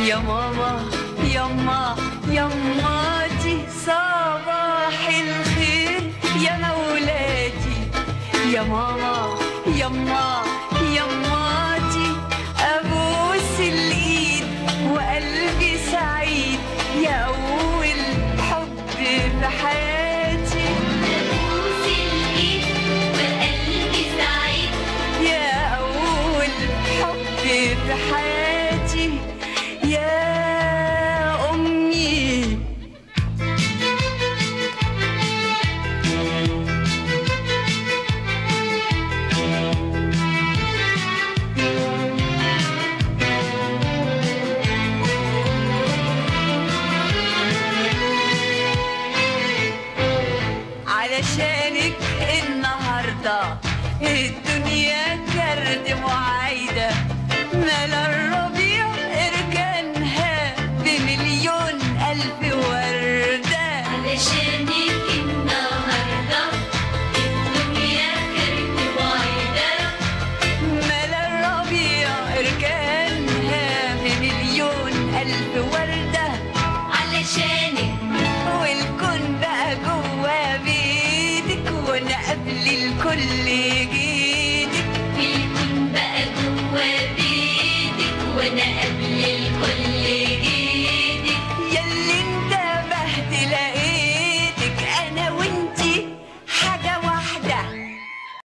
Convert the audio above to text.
يا ماما يما يماتي صباح الخير يا مولاتي يا ماما يما يماتي ابوس الايد وقلبي سعيد يا اول حب في حياتي بوس الايد وقلبي سعيد يا أول حب في حياتي يا أمي علشانك النهارده الدنيا كرد معايده ملا الروح